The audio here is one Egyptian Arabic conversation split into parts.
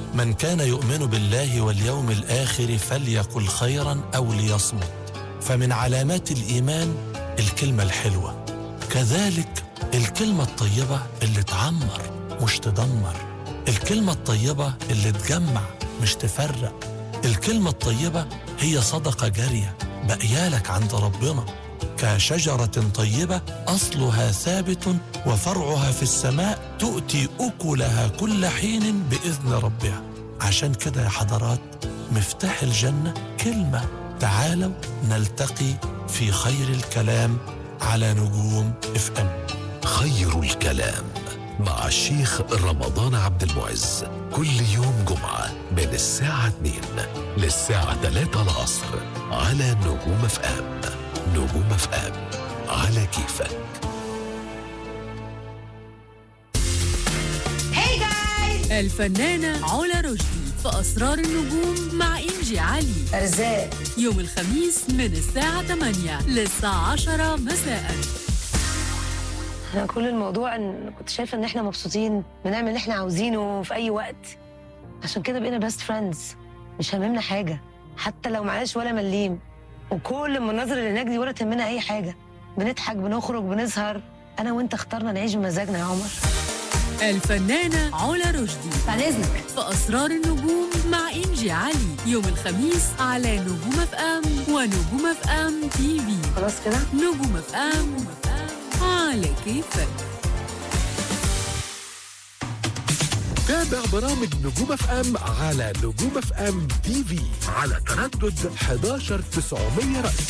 من كان يؤمن بالله واليوم الآخر فليقل خيرا أو ليصمت فمن علامات الإيمان الكلمة الحلوة كذلك الكلمة الطيبة اللي تعمر مش تدمر الكلمة الطيبة اللي تجمع مش تفرق الكلمة الطيبة هي صدقة جارية بقيالك عند ربنا كشجرة طيبة أصلها ثابت وفرعها في السماء تؤتي أكلها كل حين بإذن ربها عشان كده يا حضرات مفتاح الجنة كلمة تعالوا نلتقي في خير الكلام على نجوم اف ام خير الكلام مع الشيخ رمضان عبد المعز كل يوم جمعة من الساعة 2 للساعة 3 العصر على نجوم اف ام نجوم اف ام على كيفك الفنانة علا رشدي في أسرار النجوم مع إنجي علي أرزاق يوم الخميس من الساعة 8 للساعة 10 مساء أنا كل الموضوع إن كنت شايفة إن إحنا مبسوطين بنعمل اللي إحنا عاوزينه في أي وقت عشان كده بقينا بيست فريندز مش هاممنا حاجة حتى لو معناش ولا مليم وكل المناظر اللي هناك دي ولا تهمنا أي حاجة بنضحك بنخرج بنسهر أنا وأنت اخترنا نعيش بمزاجنا يا عمر الفنانة علا رشدي بعد إذنك في أسرار النجوم مع إنجي علي يوم الخميس على نجوم اف ام ونجوم اف ام تي في خلاص كده نجوم اف ام على كيفك تابع برامج نجوم اف ام على نجوم اف ام تي في على تردد 11900 رأس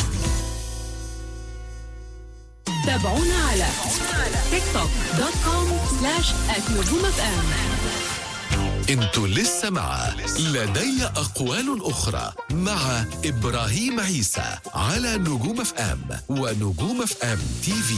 تابعونا على تيك توك دوت كوم سلاش نجوم اف ام انتوا لسه مع لدي اقوال اخرى مع ابراهيم عيسى على نجوم اف ام ونجوم اف ام تي في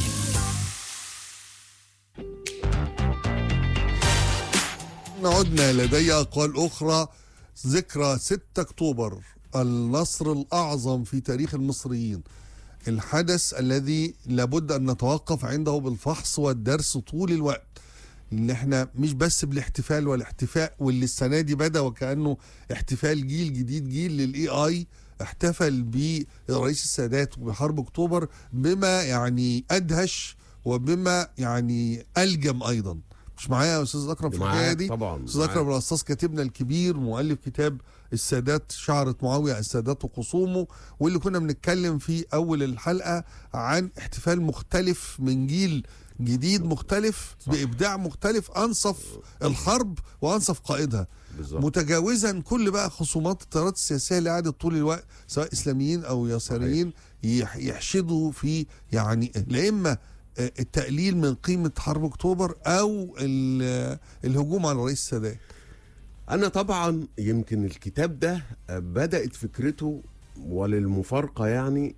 عدنا لدي أقوال أخرى ذكرى 6 أكتوبر النصر الأعظم في تاريخ المصريين الحدث الذي لابد أن نتوقف عنده بالفحص والدرس طول الوقت ان احنا مش بس بالاحتفال والاحتفاء واللي السنه دي بدا وكانه احتفال جيل جديد جيل للاي اي احتفل برئيس السادات وبحرب اكتوبر بما يعني ادهش وبما يعني الجم ايضا مش معايا يا استاذ اكرم في معاك الحكايه دي طبعاً، استاذ اكرم معاك. القصاص كاتبنا الكبير مؤلف كتاب السادات شعرة معاوية السادات وخصومه واللي كنا بنتكلم في أول الحلقة عن احتفال مختلف من جيل جديد مختلف بإبداع مختلف أنصف الحرب وأنصف قائدها بالظبط متجاوزا كل بقى خصومات التيارات السياسيه اللي قعدت طول الوقت سواء اسلاميين او يساريين يح- يحشدوا في يعني لا اما آه، التقليل من قيمه حرب اكتوبر او ال- الهجوم على رئيس السادات انا طبعا يمكن الكتاب ده بدات فكرته وللمفارقه يعني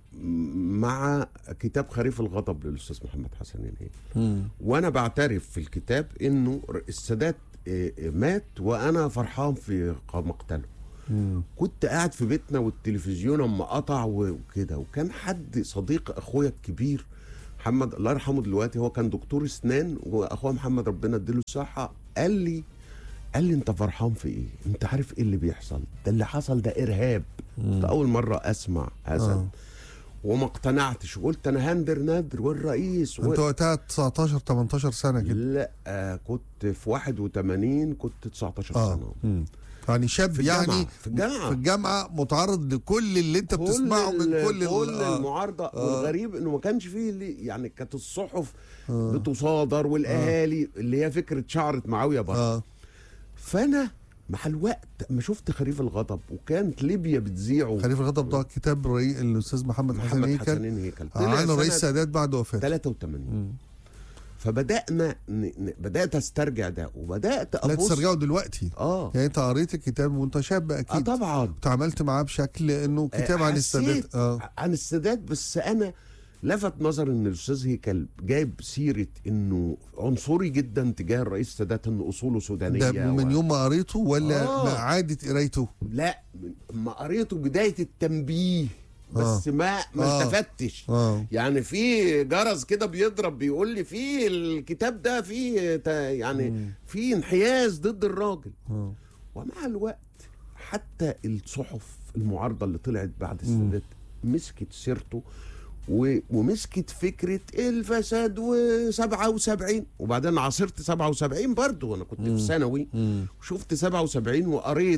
مع كتاب خريف الغضب للاستاذ محمد حسن الهيل وانا بعترف في الكتاب انه السادات آه، آه، مات وانا فرحان في مقتله كنت قاعد في بيتنا والتلفزيون اما قطع وكده وكان حد صديق اخويا الكبير محمد الله يرحمه دلوقتي هو كان دكتور اسنان واخويا محمد ربنا اديله الصحه قال لي قال لي انت فرحان في ايه انت عارف ايه اللي بيحصل ده اللي حصل ده ارهاب كنت اول مره اسمع هذا آه. وما اقتنعتش وقلت انا هندر نادر والرئيس و... انت وقتها 19 18 سنه كده لا آه كنت في 81 كنت 19 اه سنه مم. يعني شاب في الجامعة. يعني في الجامعة. في الجامعه متعرض لكل اللي انت بتسمعه من ال- كل ال- كل آه. المعارضه آه. والغريب انه ما كانش فيه اللي يعني كانت الصحف بتصادر والاهالي اللي هي فكره شعره معاويه برضه اه فانا مع الوقت ما شفت خريف الغضب وكانت ليبيا بتذيعه خليفه الغضب ده كتاب رئي الاستاذ محمد حسن محمد هيكل حسنين هيكل عن رئيس سنة السادات بعد وفاته 83 فبدانا ن... ن... بدات استرجع ده وبدات لا ابص تسترجعه دلوقتي اه يعني انت قريت الكتاب وانت شاب اه اكيد طبعا تعاملت معاه بشكل انه كتاب عن حسيت السادات اه عن السادات بس انا لفت نظر ان الاستاذ هيكل جايب سيره انه عنصري جدا تجاه الرئيس السادات ان اصوله سودانيه ده من و- يوم ما قريته ولا آه. ما عادت قرايته لا من- ما قريته بدايه التنبيه بس آه. ما ما آه. التفتش اه يعني في جرس كده بيضرب بيقول لي في الكتاب ده في يعني في انحياز ضد الراجل اه ومع الوقت حتى الصحف المعارضه اللي طلعت بعد السادات مسكت سيرته و- ومسكت فكره الفساد و77 وبعدين عاصرت 77 برضو انا كنت في ثانوي وشفت 77 وقريت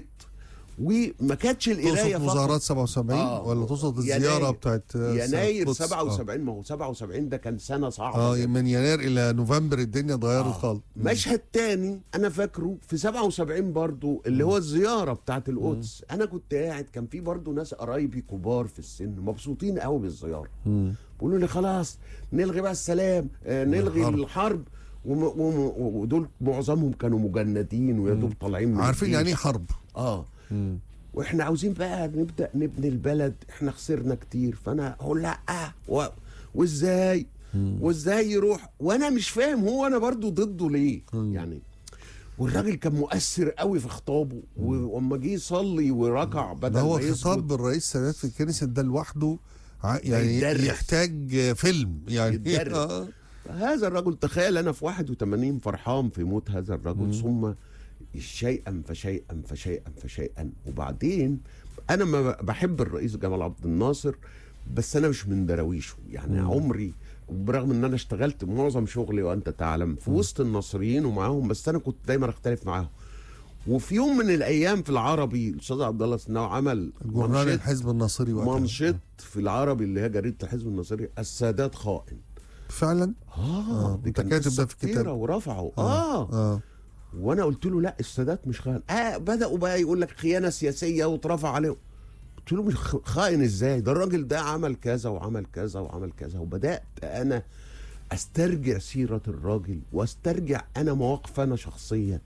وما كانتش القرايه تقصد فقط مظاهرات 77 آه. ولا تقصد يناير- الزياره بتاعت آه، يناير القدس؟ 77 ما هو 77 ده كان سنه صعبه اه جداً. من يناير الى نوفمبر الدنيا اتغيرت آه. خالص مشهد تاني انا فاكره في 77 برضو اللي هو الزياره بتاعت القدس انا كنت قاعد كان في برضو ناس قرايبي كبار في السن مبسوطين قوي بالزياره بيقولوا لي خلاص نلغي بقى السلام آه نلغي الحرب. الحرب وم- وم- ودول معظمهم كانوا مجندين ويا دوب طالعين من عارفين يعني ايه الجيش. حرب اه واحنا عاوزين بقى نبدا نبني البلد احنا خسرنا كتير فانا اقول لا و... وازاي وازاي يروح وانا مش فاهم هو انا برضو ضده ليه يعني والراجل كان مؤثر قوي في خطابه و- واما جه يصلي وركع بدل ده هو ما يسجد خطاب الرئيس السادات في الكنيسه ده لوحده ع- يعني يتدرس. يحتاج فيلم يعني يتدرس. آه. هذا الرجل تخيل انا في 81 فرحان في موت هذا الرجل ثم شيئا فشيئا فشيئا فشيئا وبعدين انا ما بحب الرئيس جمال عبد الناصر بس انا مش من دراويشه يعني عمري برغم ان انا اشتغلت معظم شغلي وانت تعلم في وسط الناصريين ومعاهم بس انا كنت دايما اختلف معاهم وفي يوم من الايام في العربي الاستاذ عبد الله سناو عمل جورنال منشط- الحزب الناصري وقتها منشط في العربي اللي هي جريده الحزب الناصري السادات خائن فعلا اه أنت كاتب ده في الكتاب. كتيرة ورفعه اه, آه. اه وانا قلت له لا السادات مش خائن اه بداوا بقى يقول لك خيانه سياسيه واترفع عليه قلت له مش خ- خائن ازاي ده الراجل ده عمل كذا وعمل كذا وعمل كذا وبدات انا استرجع سيره الراجل واسترجع انا مواقف انا شخصيا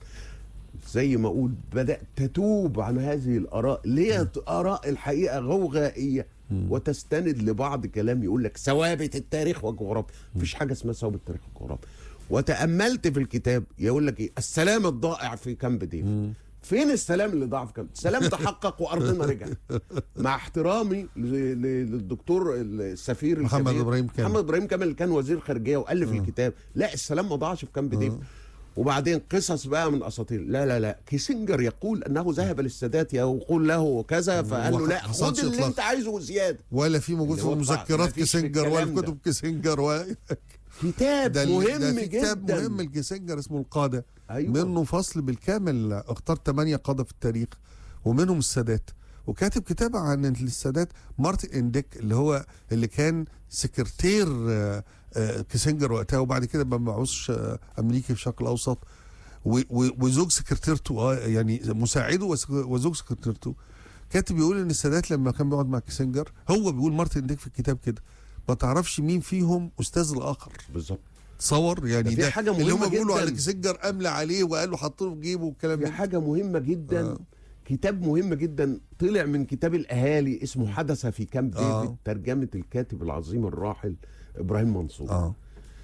زي ما اقول بدات تتوب عن هذه الاراء ليه اراء الحقيقه غوغائيه وتستند لبعض كلام يقول لك ثوابت التاريخ والجغرافيا مفيش حاجه اسمها ثوابت التاريخ والجغرافيا وتاملت في الكتاب يقول لك ايه السلام الضائع في كامب ديفيد فين السلام اللي ضاع في كامب السلام تحقق وارضنا رجعت مع احترامي ل- ل- للدكتور السفير محمد الكبير إبراهيم كامل. محمد ابراهيم كامل اللي كان وزير خارجيه والف الكتاب لا السلام ما ضاعش في كامب ديفيد وبعدين قصص بقى من اساطير لا لا لا كيسنجر يقول انه ذهب للسادات يقول له كذا فقال له لا خد وحصلش اللي إطلاق. انت عايزه وزياده ولا في موجود اللي في هو بتاع- مذكرات مفيش كيسنجر ولا الكلام في ده. كتب كيسنجر ولا كتاب ده ال- مهم ده في كتاب جدا مهم لكيسنجر اسمه القاده أيوة. منه فصل بالكامل اختار ثمانية قاده في التاريخ ومنهم السادات وكاتب كتاب عن السادات مارتن انديك اللي هو اللي كان سكرتير آه، آه، كيسنجر وقتها وبعد كده بقى مبعوث آه، امريكي في الشرق الاوسط و- و- وزوج سكرتيرته اه يعني مساعده وسك- وزوج سكرتيرته كاتب بيقول ان السادات لما كان بيقعد مع كيسنجر هو بيقول مارتن انديك في الكتاب كده ما تعرفش مين فيهم استاذ الاخر بالظبط تصور يعني ده في ده حاجة اللي هم مهمة بيقولوا جداً. على كيسنجر املى عليه وقال له حطه في جيبه والكلام في ده حاجه مهمه جدا آه. كتاب مهم جدا طلع من كتاب الاهالي اسمه حدث في كامب آه. ديفيد ترجمه الكاتب العظيم الراحل ابراهيم منصور اه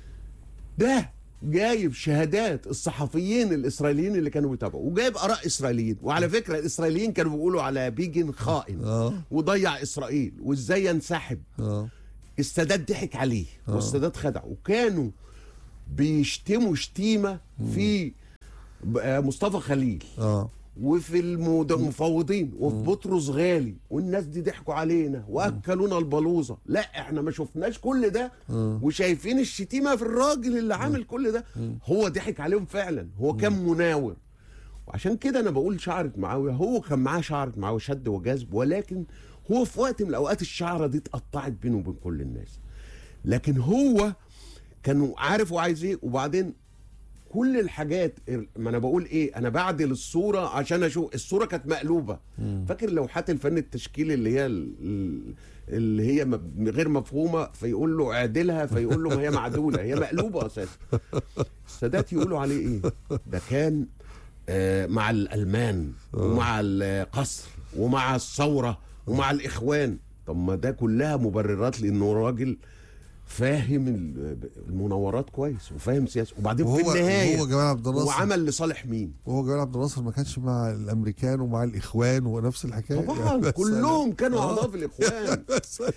ده جايب شهادات الصحفيين الاسرائيليين اللي كانوا بيتابعوا وجايب اراء اسرائيليين وعلى فكره الاسرائيليين كانوا بيقولوا على بيجن خائن اه وضيع اسرائيل وازاي ينسحب اه السادات ضحك عليه والسادات خدعه وكانوا بيشتموا شتيمه في ب- آه مصطفى خليل اه وفي المد- المفوضين وفي بطرس غالي والناس دي ضحكوا علينا واكلونا البلوزه لا احنا ما شفناش كل ده وشايفين الشتيمه في الراجل اللي عامل كل ده هو ضحك عليهم فعلا هو كان مناور وعشان كده انا بقول شعرة معاويه هو كان معاه شعرة معاويه شد وجذب ولكن هو في وقت من الاوقات الشعره دي اتقطعت بينه وبين كل الناس لكن هو كان عارف هو عايز ايه وبعدين كل الحاجات ما انا بقول ايه انا بعدل الصوره عشان اشوف الصوره كانت مقلوبه فاكر لوحات الفن التشكيلي اللي هي ال- ال- اللي هي م- غير مفهومه فيقول له اعدلها فيقول له ما هي معدوله هي مقلوبه اساسا السادات يقولوا عليه ايه ده كان آه، مع الالمان ومع القصر ومع الثوره ومع الاخوان طب ما ده كلها مبررات لانه راجل فاهم ال- المناورات كويس وفاهم سياسه وبعدين في وهو النهايه هو جمال عبد الناصر وعمل لصالح مين وهو جمال عبد الناصر ما كانش مع الامريكان ومع الاخوان ونفس الحكايه طبعا بس كلهم كانوا آه. اعضاء في الاخوان بس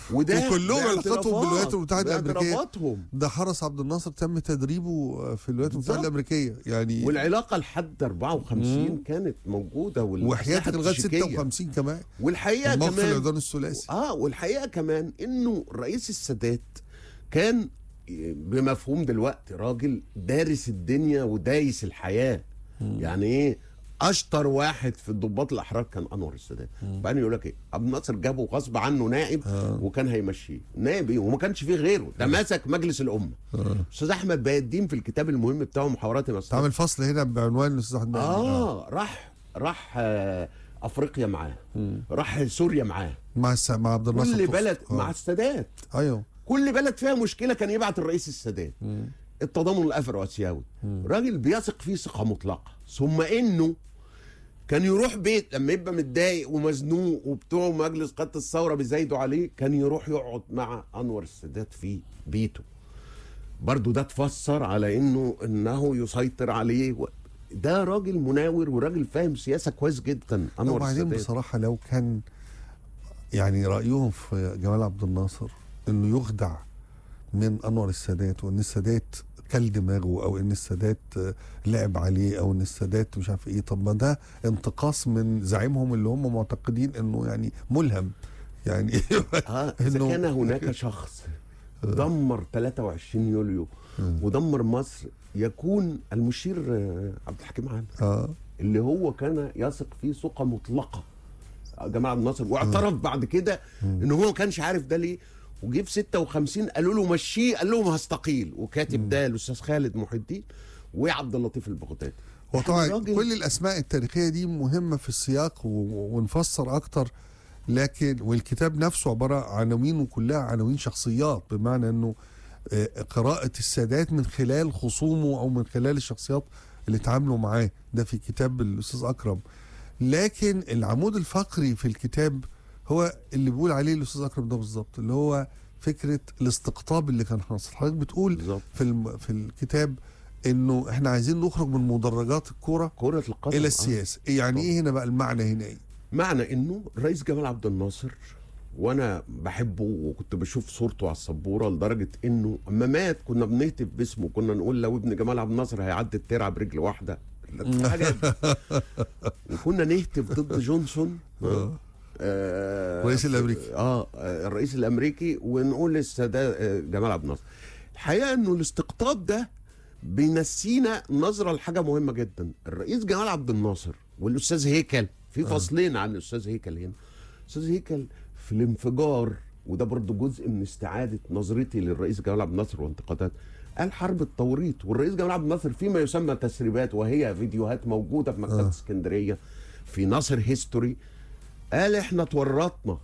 وده وكلهم علاقاتهم باعترافات- بالولايات المتحدة الأمريكية. باعترافاتهم ده حرس عبد الناصر تم تدريبه في الولايات المتحده بالظبط. الامريكيه يعني والعلاقه لحد 54 كانت موجوده وحياتك لغايه التشيكية. 56 كمان والحقيقه الموقف كمان العدوان الثلاثي اه والحقيقه كمان انه الرئيس السادات كان بمفهوم دلوقتي راجل دارس الدنيا ودايس الحياه يعني ايه اشطر واحد في الضباط الاحرار كان انور السادات بعدين يقول لك ايه عبد الناصر جابه غصب عنه نائب وكان هيمشيه نائب ايه وما كانش فيه غيره ده ماسك مجلس الامه استاذ احمد بهاء الدين في الكتاب المهم بتاعه محاورات مع السادات تعمل فصل هنا بعنوان الاستاذ احمد مهدي. اه راح راح آه افريقيا معاه راح سوريا معاه مع الس... مع عبد الناصر كل تقصد. بلد آه. مع السادات ايوه كل بلد فيها مشكله كان يبعت الرئيس السادات التضامن الافرو اسيوي راجل بيثق فيه ثقه مطلقه ثم انه كان يروح بيت لما يبقى متضايق ومزنوق وبتوع مجلس قاده الثوره بيزايدوا عليه كان يروح يقعد مع انور السادات في بيته برضو ده تفسر على انه انه يسيطر عليه و... ده راجل مناور وراجل فاهم سياسه كويس جدا انور وبعدين السادات بصراحه لو كان يعني رايهم في جمال عبد الناصر انه يخدع من انور السادات وان السادات كل دماغه او ان السادات آه، لعب عليه او ان السادات مش عارف ايه طب ما ده انتقاص من زعيمهم اللي هم معتقدين انه يعني ملهم يعني اه اذا إنه- كان هناك شخص دمر 23 يوليو ودمر مصر يكون المشير آه، عبد الحكيم عامر اه اللي هو كان يثق فيه ثقه مطلقه جمال عبد الناصر واعترف بعد كده ان هو ما كانش عارف ده ليه وجه في 56 قالوا له مشيه قال لهم هستقيل وكاتب ده الاستاذ خالد محي الدين وعبد اللطيف البغدادي هو طبعا الراجل- كل الاسماء التاريخيه دي مهمه في السياق و- ونفسر اكتر لكن والكتاب نفسه عباره عن عناوين كلها عناوين شخصيات بمعنى انه آه، قراءه السادات من خلال خصومه او من خلال الشخصيات اللي اتعاملوا معاه ده في كتاب الاستاذ اكرم لكن العمود الفقري في الكتاب هو اللي بيقول عليه الاستاذ اكرم ده بالظبط اللي هو فكره الاستقطاب اللي كان حاصل حضرتك بتقول بالظبط في الم... في الكتاب انه احنا عايزين نخرج من مدرجات الكوره كرة القدم الى آه. السياسه يعني ايه هنا بقى المعنى هنا ايه معنى انه الرئيس جمال عبد الناصر وانا بحبه وكنت بشوف صورته على السبوره لدرجه انه اما مات كنا بنهتف باسمه كنا نقول لو ابن جمال عبد الناصر هيعدي الترعه برجل واحده حاجات وكنا نهتف ضد جونسون آه. آه الرئيس الأمريكي. اه آه، الرئيس الامريكي ونقول للسادات آه، جمال عبد الناصر الحقيقه انه الاستقطاب ده بينسينا نظره لحاجه مهمه جدا الرئيس جمال عبد الناصر والاستاذ هيكل في فصلين عن الاستاذ هيكل هنا الاستاذ هيكل في الانفجار وده برضه جزء من استعاده نظرتي للرئيس جمال عبد الناصر وانتقادات قال حرب التوريط والرئيس جمال عبد الناصر فيما يسمى تسريبات وهي فيديوهات موجوده في مكتبه اسكندريه في ناصر هيستوري قال احنا اتورطنا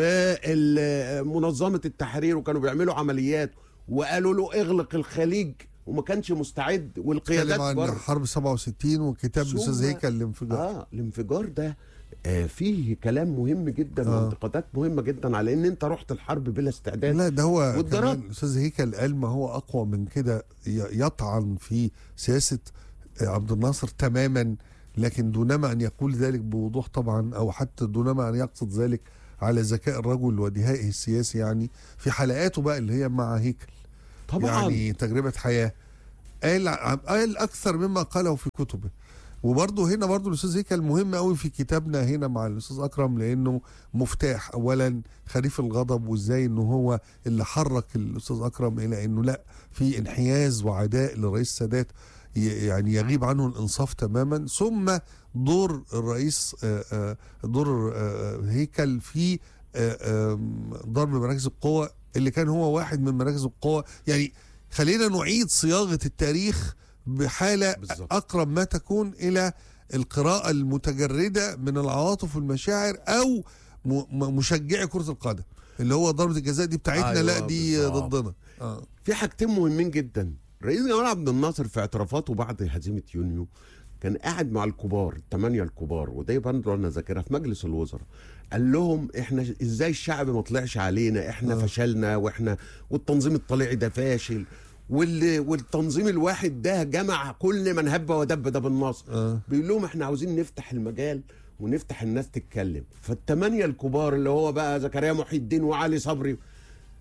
ومنظمه التحرير وكانوا بيعملوا عمليات وقالوا له اغلق الخليج وما كانش مستعد والقيادات اتكلم عن بره حرب 67 وكتاب ثم- الاستاذ هيكل الانفجار اه الانفجار ده آه فيه كلام مهم جدا آه. وانتقادات مهمه جدا على ان انت رحت الحرب بلا استعداد لا ده هو والضرب. كمان الاستاذ هيكل قال ما هو اقوى من كده ي- يطعن في سياسه عبد الناصر تماما لكن دونما ان يقول ذلك بوضوح طبعا او حتى دونما ان يقصد ذلك على ذكاء الرجل ودهائه السياسي يعني في حلقاته بقى اللي هي مع هيكل طبعا يعني تجربة حياة قال قال أكثر مما قاله في كتبه وبرضه هنا برضه الأستاذ هيكل مهم قوي في كتابنا هنا مع الأستاذ أكرم لأنه مفتاح أولا خريف الغضب وإزاي إنه هو اللي حرك الأستاذ أكرم إلى إنه لا في انحياز وعداء للرئيس السادات ي- يعني يغيب عنه الإنصاف تماما ثم دور الرئيس آه، آه، دور آه، هيكل في آه، آم، ضرب مراكز القوة اللي كان هو واحد من مراكز القوة يعني خلينا نعيد صياغة التاريخ بحالة بالظبط. أقرب ما تكون إلى القراءة المتجردة من العواطف والمشاعر أو م- م- مشجعي كرة القدم اللي هو ضربة الجزاء دي بتاعتنا أيوة، لا دي بالظبط. ضدنا آه. في حاجتين مهمين جدا رئيس جمال عبد الناصر في اعترافاته بعد هزيمه يونيو كان قاعد مع الكبار الثمانيه الكبار وده برضه انا ذاكرها في مجلس الوزراء قال لهم احنا ازاي الشعب ما طلعش علينا احنا آه. فشلنا واحنا والتنظيم الطليعي ده فاشل وال... والتنظيم الواحد ده جمع كل من هب ودب ده بالنصر آه. بيقول لهم احنا عاوزين نفتح المجال ونفتح الناس تتكلم فالثمانيه الكبار اللي هو بقى زكريا محي الدين وعلي صبري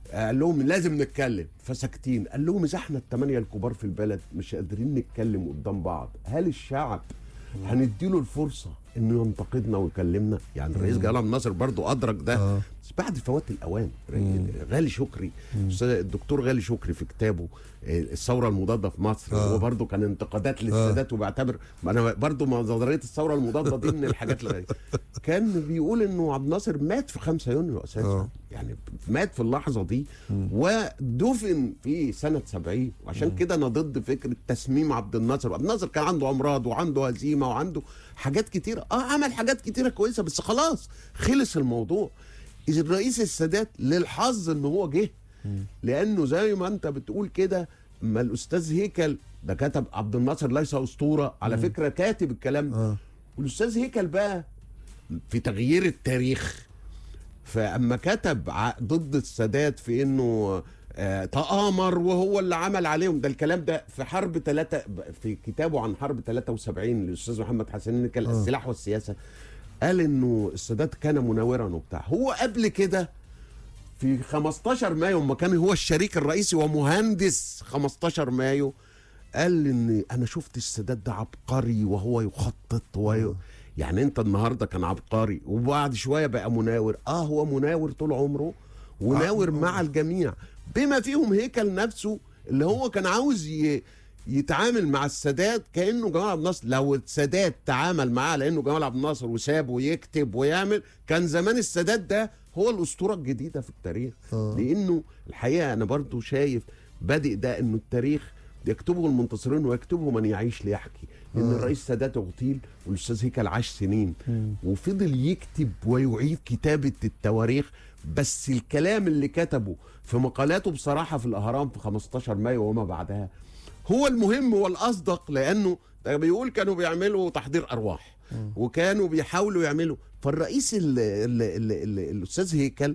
قال لهم لازم نتكلم فساكتين قال لهم اذا احنا الثمانيه الكبار في البلد مش قادرين نتكلم قدام بعض هل الشعب هنديله الفرصه انه ينتقدنا ويكلمنا يعني الرئيس جمال عبد الناصر برضو ادرك ده آه. بس بعد فوات الاوان غالي شكري أستاذ الدكتور غالي شكري في كتابه آه، الثوره المضاده في مصر آه. هو برضو كان انتقادات للسادات وبيعتبر ما انا برضو نظريه الثوره المضاده دي من الحاجات اللي كان بيقول انه عبد الناصر مات في 5 يونيو اساسا آه. يعني مات في اللحظه دي ودفن في سنه 70 وعشان كده انا ضد فكره تسميم عبد الناصر عبد الناصر كان عنده امراض وعنده هزيمه وعنده حاجات كتيره اه عمل حاجات كتيره كويسه بس خلاص خلص الموضوع الرئيس السادات للحظ ان هو جه لانه زي ما انت بتقول كده ما الاستاذ هيكل ده كتب عبد الناصر ليس اسطوره على فكره كاتب الكلام ده آه. والاستاذ هيكل بقى في تغيير التاريخ فاما كتب ع- ضد السادات في انه آه، تآمر وهو اللي عمل عليهم ده الكلام ده في حرب ثلاثة في كتابه عن حرب 73 للاستاذ محمد حسن كان آه. السلاح والسياسه قال انه السادات كان مناورا وبتاع هو قبل كده في 15 مايو لما كان هو الشريك الرئيسي ومهندس 15 مايو قال ان انا شفت السادات ده عبقري وهو يخطط وهو يعني انت النهارده كان عبقري وبعد شويه بقى مناور اه هو مناور طول عمره وناور آه. مع الجميع بما فيهم هيكل نفسه اللي هو كان عاوز ي... يتعامل مع السادات كانه جمال عبد الناصر لو السادات تعامل معاه لانه جمال عبد الناصر وسابه يكتب ويعمل كان زمان السادات ده هو الاسطوره الجديده في التاريخ آه. لانه الحقيقه انا برضو شايف بادئ ده انه التاريخ يكتبه المنتصرين ويكتبه من يعيش ليحكي لان آه. الرئيس سادات اغتيل والاستاذ هيكل عاش سنين مم. وفضل يكتب ويعيد كتابه التواريخ بس الكلام اللي كتبه في مقالاته بصراحه في الاهرام في 15 مايو وما بعدها هو المهم والاصدق لانه ده بيقول كانوا بيعملوا تحضير ارواح وكانوا بيحاولوا يعملوا فالرئيس ال ال ال ال الاستاذ هيكل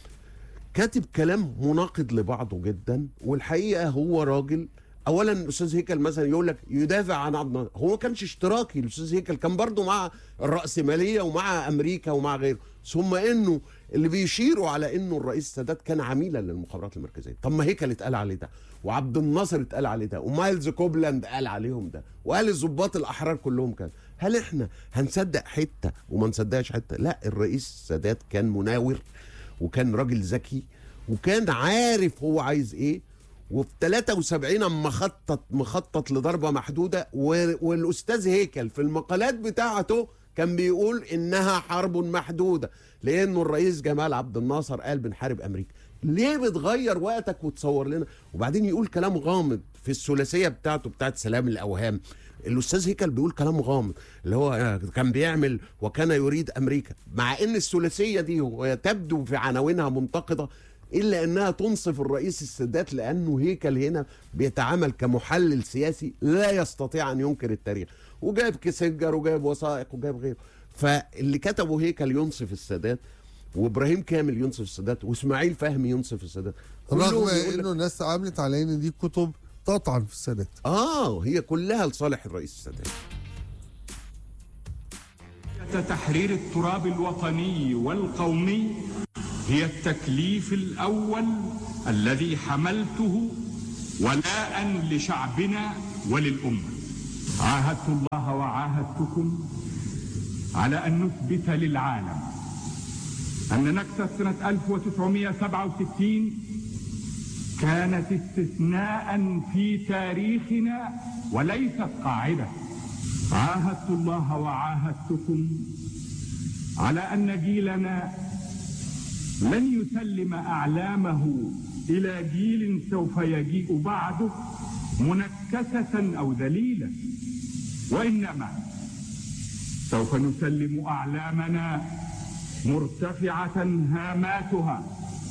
كاتب كلام مناقض لبعضه جدا والحقيقه هو راجل اولا الاستاذ هيكل مثلا يقول لك يدافع عن عبد الناصر هو ما كانش اشتراكي الاستاذ هيكل كان برضه مع الراسماليه ومع امريكا ومع غيره ثم انه اللي بيشيروا على انه الرئيس السادات كان عميلا للمخابرات المركزيه طب ما هيكل اتقال عليه ده وعبد الناصر اتقال عليه ده ومايلز كوبلاند قال عليهم ده وقال الضباط الاحرار كلهم كان هل احنا هنصدق حته وما نصدقش حته لا الرئيس السادات كان مناور وكان راجل ذكي وكان عارف هو عايز ايه وفي 73 اما خطط مخطط لضربه محدوده و- والاستاذ هيكل في المقالات بتاعته كان بيقول انها حرب محدوده لانه الرئيس جمال عبد الناصر قال بنحارب امريكا ليه بتغير وقتك وتصور لنا وبعدين يقول كلام غامض في الثلاثيه بتاعته بتاعت سلام الاوهام الاستاذ هيكل بيقول كلام غامض اللي هو كان بيعمل وكان يريد امريكا مع ان الثلاثيه دي هو تبدو في عناوينها منتقده الا انها تنصف الرئيس السادات لانه هيكل هنا بيتعامل كمحلل سياسي لا يستطيع ان ينكر التاريخ وجايب كيسنجر وجايب وثائق وجايب غيره فاللي كتبه هيكل ينصف السادات وابراهيم كامل ينصف السادات واسماعيل فهمي ينصف السادات كلهم رغم يقول لك- انه الناس عملت على ان دي كتب تطعن في السادات اه هي كلها لصالح الرئيس السادات تحرير التراب الوطني والقومي هي التكليف الاول الذي حملته ولاء لشعبنا وللامه عاهدت الله وعاهدتكم على ان نثبت للعالم ان نكسه سنه 1967 كانت استثناء في تاريخنا وليست قاعده عاهدت الله وعاهدتكم على ان جيلنا لن يسلم اعلامه الى جيل سوف يجيء بعده منكسه او ذليلا وانما سوف نسلم اعلامنا مرتفعه هاماتها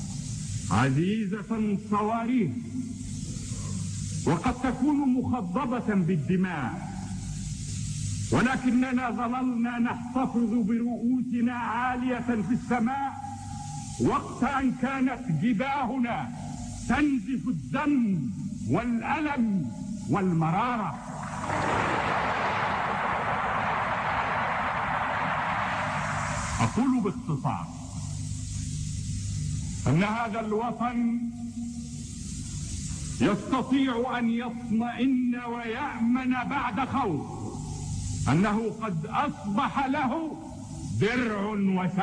عزيزه صواريه وقد تكون مخضبه بالدماء ولكننا ظللنا نحتفظ برؤوسنا عالية في السماء وقت أن كانت جباهنا تنزف الدم والألم والمرارة أقول باختصار أن هذا الوطن يستطيع أن يطمئن ويأمن بعد خوف أنه قد أصبح له درع وسلاح